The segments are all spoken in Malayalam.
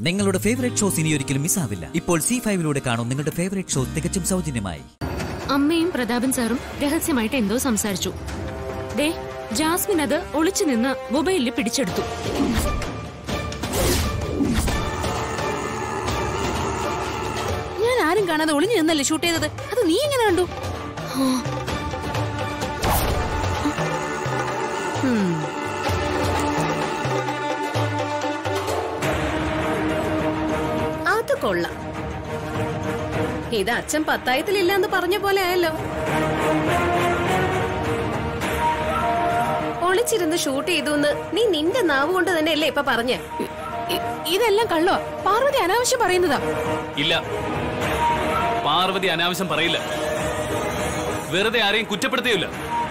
നിങ്ങളുടെ ഫേവറേറ്റ് ഷോസ് ഇനി ഒരിക്കലും മിസ്സാവില്ല ഇപ്പോൾ സി ഫൈവിലൂടെ കാണും നിങ്ങളുടെ ഫേവറേറ്റ് ഷോ തികച്ചും സൗജന്യമായി അമ്മയും പ്രതാപൻ സാറും രഹസ്യമായിട്ട് എന്തോ സംസാരിച്ചു ദേ ജാസ്മിൻ അത് ഒളിച്ചു നിന്ന് മൊബൈലിൽ പിടിച്ചെടുത്തു ഞാൻ ആരും കാണാതെ ഒളിഞ്ഞു നിന്നല്ലേ ഷൂട്ട് ചെയ്തത് അത് നീ എങ്ങനെ കണ്ടു ഹും. അത് കൊള്ളാം ഇത് അച്ഛൻ പത്തായത്തിലില്ല എന്ന് പറഞ്ഞ പോലെ ആയല്ലോ ഒളിച്ചിരുന്ന് ഷൂട്ട് ചെയ്തു എന്ന് നീ നിന്റെ നാവ് കൊണ്ട് തന്നെ അല്ലേ ഇപ്പൊ പറഞ്ഞേ ഇ- ഇ- ഇതെല്ലാം കള്ളോ പാർവതി അനാവശ്യം പറയുന്നതാ ഇല്ല പാർവതി അനാവശ്യം പറയില്ല വെറുതെ ആരെയും കുറ്റപ്പെടുത്തിയില്ല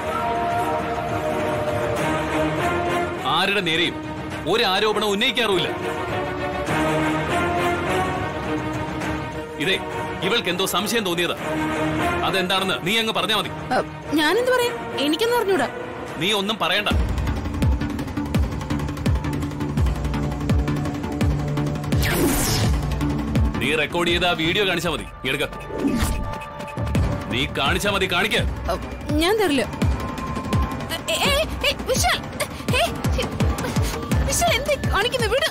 ആരുടെ നേരെയും ഒരു ആരോപണം ഉന്നയിക്കാറുമില്ല ഇതേ ഇവൾക്ക് എന്തോ സംശയം തോന്നിയതാ അതെന്താണെന്ന് നീ അങ്ങ് പറഞ്ഞാ മതി അ, ഞാനെന്ത് പറയാം എനിക്കൊന്നും അറിഞ്ഞൂടാ നീ ഒന്നും പറയണ്ട നീ റെക്കോർഡ് ചെയ്ത ആ വീഡിയോ കാണിച്ചാ മതി എടുക്ക നീ കാണിച്ചാ മതി കാണിക്ക അ, ഞാൻ തരില്ല എ, ഏ, ഏ, വിശാൽ ഏ, ഏ, വിശാൽ എന്ത് കാണിക്കുന്നു വിട്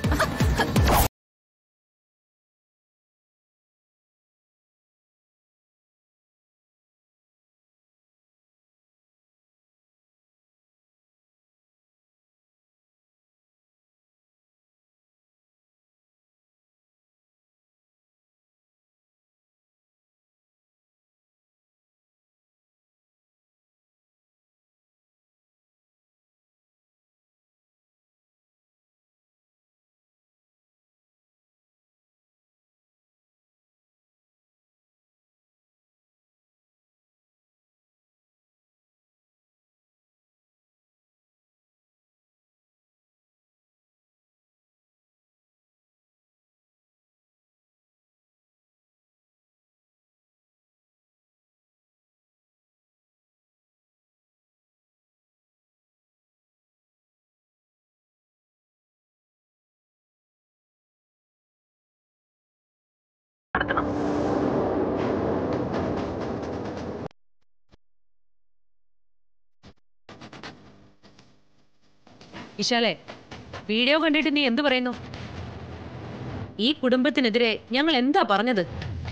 ഇശാലെ വീഡിയോ കണ്ടിട്ട് നീ എന്തു പറയുന്നു ഈ കുടുംബത്തിനെതിരെ ഞങ്ങൾ എന്താ പറഞ്ഞത്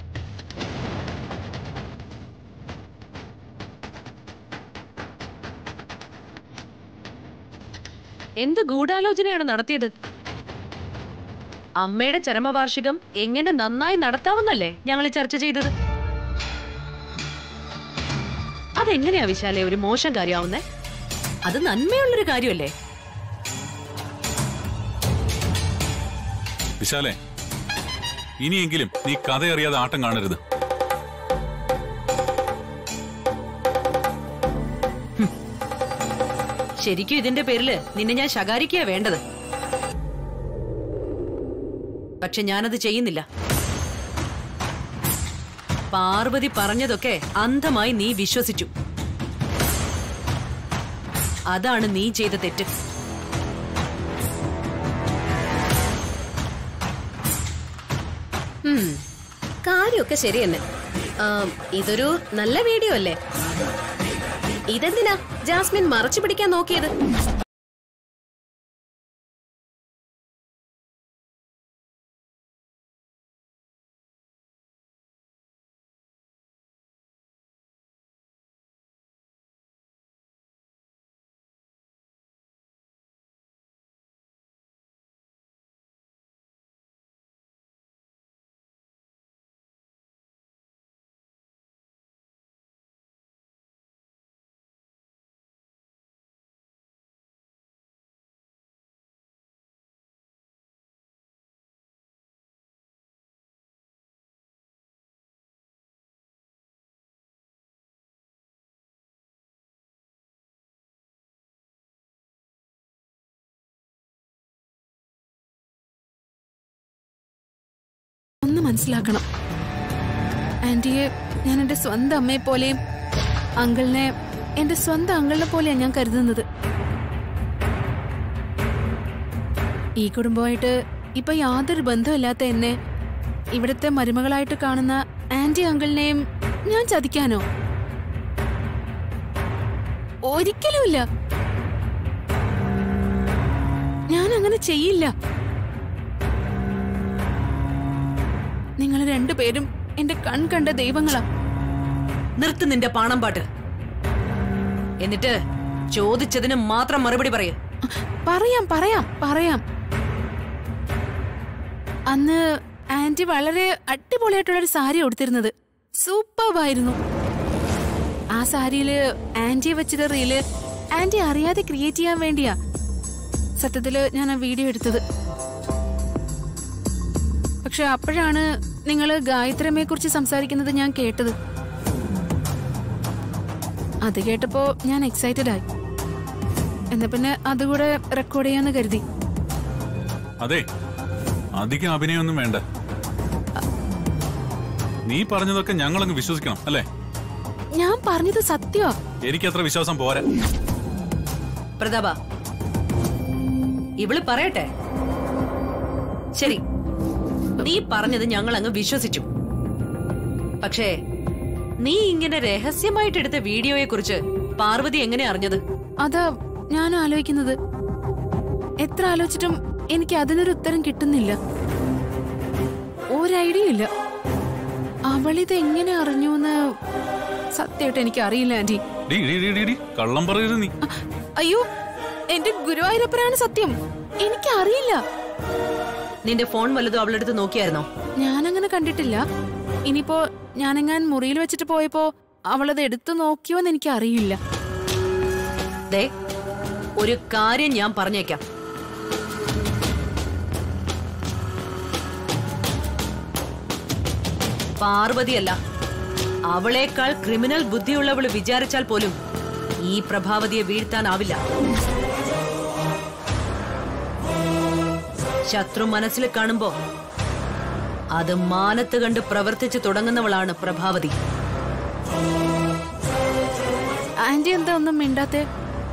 എന്ത് ഗൂഢാലോചനയാണ് നടത്തിയത് അമ്മയുടെ ചരമവാർഷികം എങ്ങനെ നന്നായി നടത്താമെന്നല്ലേ ഞങ്ങൾ ചർച്ച ചെയ്തത് അതെങ്ങനെയാ വിശാലെ ഒരു മോശം കാര്യമാവുന്നേ അത് നന്മയുള്ളൊരു കാര്യമല്ലേ വിശാലെ ഇനിയെങ്കിലും നീ കഥയറിയാതെ ആട്ടം കാണരുത് ശരിക്കും ഇതിന്റെ പേരില് നിന്നെ ഞാൻ ശകാരിക്കുക വേണ്ടത് പക്ഷെ ഞാനത് ചെയ്യുന്നില്ല പാർവതി പറഞ്ഞതൊക്കെ അന്ധമായി നീ വിശ്വസിച്ചു അതാണ് നീ ചെയ്ത തെറ്റ് ഉം. കാര്യമൊക്കെ ശരി തന്നെ ആ, ഇതൊരു നല്ല വീഡിയോ അല്ലേ ഇതെന്തിനാ ജാസ്മിൻ മറച്ചു പിടിക്കാൻ നോക്കിയത് ഒന്ന് മനസ്സിലാക്കണം ആന്റിയെ ഞാൻ എന്റെ സ്വന്തം അമ്മയെ പോലെയും അങ്കിളിനെ എന്റെ സ്വന്തം അങ്കിളിനെ പോലെയാണ് ഞാൻ കരുതുന്നത് ഈ കുടുംബമായിട്ട് ഇപ്പൊ യാതൊരു ബന്ധമില്ലാത്ത എന്നെ ഇവിടുത്തെ മരുമകളായിട്ട് കാണുന്ന ആന്റി അങ്കിളിനെയും ഞാൻ ചതിക്കാനോ ഒരിക്കലുമില്ല ഞാൻ അങ്ങനെ ചെയ്യില്ല നിങ്ങൾ രണ്ടുപേരും എന്റെ കൺ കണ്ട ദൈവങ്ങളാ നിർത്ത് നിന്റെ പാണം പാട്ട് എന്നിട്ട് ചോദിച്ചതിന് മാത്രം മറുപടി പറയൂ പറയാം പറയാം പറയാം അന്ന് ആന്റി വളരെ അടിപൊളിയായിട്ടുള്ള ഒരു സാരി ഉടുത്തിരുന്നത് സൂപ്പർബായിരുന്നു ആ സാരിയില് ആന്റിയെ വെച്ചത് റീല് ആന്റി അറിയാതെ ക്രിയേറ്റ് ചെയ്യാൻ വേണ്ടിയാ സത്യത്തില് ഞാൻ ആ വീഡിയോ എടുത്തത് പക്ഷെ അപ്പോഴാണ് നിങ്ങൾ ഗായത്രിയമ്മയെ കുറിച്ച് സംസാരിക്കുന്നത് ഞാൻ കേട്ടത് അത് കേട്ടപ്പോ ഞാൻ എക്സൈറ്റഡ് ആയി എന്നാ പിന്നെ അതുകൂടെ റെക്കോർഡ് ചെയ്യാന്ന് കരുതി അതെ അധികം അഭിനയൊന്നും വേണ്ട നീ പറഞ്ഞതൊക്കെ ഞങ്ങളങ്ങ് വിശ്വസിക്കണം അല്ലേ ഞാൻ പറഞ്ഞത് സത്യമാ എനിക്കത്ര വിശ്വാസം പോരാ പ്രതാപ ഇവള് പറയട്ടെ ശരി നീ പറഞ്ഞത് ഞങ്ങൾ അങ്ങ് വിശ്വസിച്ചു പക്ഷേ നീ ഇങ്ങനെ രഹസ്യമായിട്ട് എടുത്ത വീഡിയോയെ കുറിച്ച് പാർവതി എങ്ങനെ അറിഞ്ഞത് അതാ ഞാൻ ആലോചിക്കുന്നത് എത്ര ആലോചിച്ചിട്ടും എനിക്ക് അതിനൊരു ഉത്തരം കിട്ടുന്നില്ല ഒരു ഐഡിയ ഇല്ല അവളിത് എങ്ങനെ അറിഞ്ഞു എന്ന് സത്യമായിട്ട് എനിക്ക് അറിയില്ല ആന്റി ഡീ ഡീ ഡീ ഡീ ഡീ കള്ളം പറയരുത് നീ അ- അയ്യോ എന്റെ ഗുരുവായൂരപ്പനാണ് സത്യം എനിക്കറിയില്ല നിന്റെ ഫോൺ വല്ലതും അവളെടുത്ത് നോക്കിയായിരുന്നോ ഞാനങ്ങനെ കണ്ടിട്ടില്ല ഇനിയിപ്പോ ഞാനെങ്ങാൻ മുറിയിൽ വെച്ചിട്ട് പോയപ്പോ അവളത് എടുത്തു നോക്കിയോന്ന് എനിക്ക് അറിയില്ല ദേ ഒരു കാര്യം ഞാൻ പറഞ്ഞേക്കാം പാർവതിയല്ല അവളേക്കാൾ ക്രിമിനൽ ബുദ്ധിയുള്ളവള് വിചാരിച്ചാൽ പോലും ഈ പ്രഭാവതിയെ വീഴ്ത്താനാവില്ല ശത്രു മനസ്സിൽ കാണുമ്പോ അത് മാനത്ത് കണ്ട് പ്രവർത്തിച്ചു തുടങ്ങുന്നവളാണ് പ്രഭാവതി ആന്റി എന്താ ഒന്നും മിണ്ടാത്തെ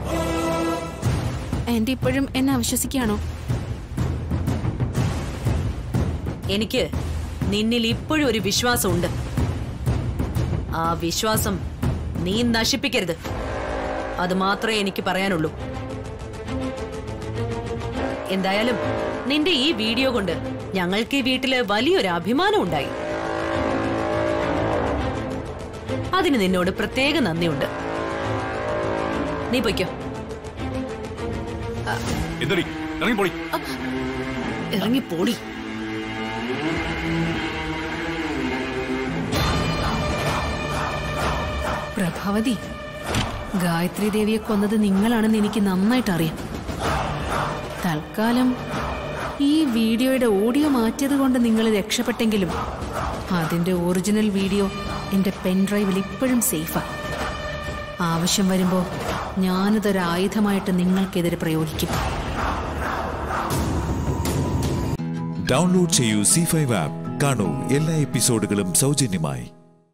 ആന്റി ഇപ്പോഴും എന്നെ അവിശ്വസിക്കുകയാണോ എനിക്ക് നിന്നിൽ ഇപ്പോഴും ഒരു വിശ്വാസമുണ്ട് ആ വിശ്വാസം നീ നശിപ്പിക്കരുത് അത് മാത്രമേ എനിക്ക് പറയാനുള്ളൂ എന്തായാലും നിന്റെ ഈ വീഡിയോ കൊണ്ട് ഞങ്ങൾക്ക് ഈ വീട്ടില് വലിയൊരു അഭിമാനം ഉണ്ടായി അതിന് നിന്നോട് പ്രത്യേക നന്ദിയുണ്ട് നീ പൊയ്ക്കോ എന്തടി ഇറങ്ങിപ്പോടി ഇറങ്ങി പോടി പ്രഭാവതി ഗായത്രി ദേവിയെ കൊന്നത് നിങ്ങളാണെന്ന് എനിക്ക് നന്നായിട്ട് അറിയാം തൽക്കാലം ഈ വീഡിയോയുടെ ഓഡിയോ മാറ്റിയത് കൊണ്ട് നിങ്ങൾ രക്ഷപ്പെട്ടെങ്കിലും അതിന്റെ ഒറിജിനൽ വീഡിയോ എന്റെ പെൻഡ്രൈവിൽ ഇപ്പോഴും സേഫാ ആവശ്യം വരുമ്പോൾ ഞാനിതൊരു ആയുധമായിട്ട് നിങ്ങൾക്കെതിരെ പ്രയോഗിക്കും ഡൗൺലോഡ് ചെയ്യൂ സി ഫൈവ് ആപ്പ് കാണൂ എല്ലാ എപ്പിസോഡുകളും സൗജന്യമായി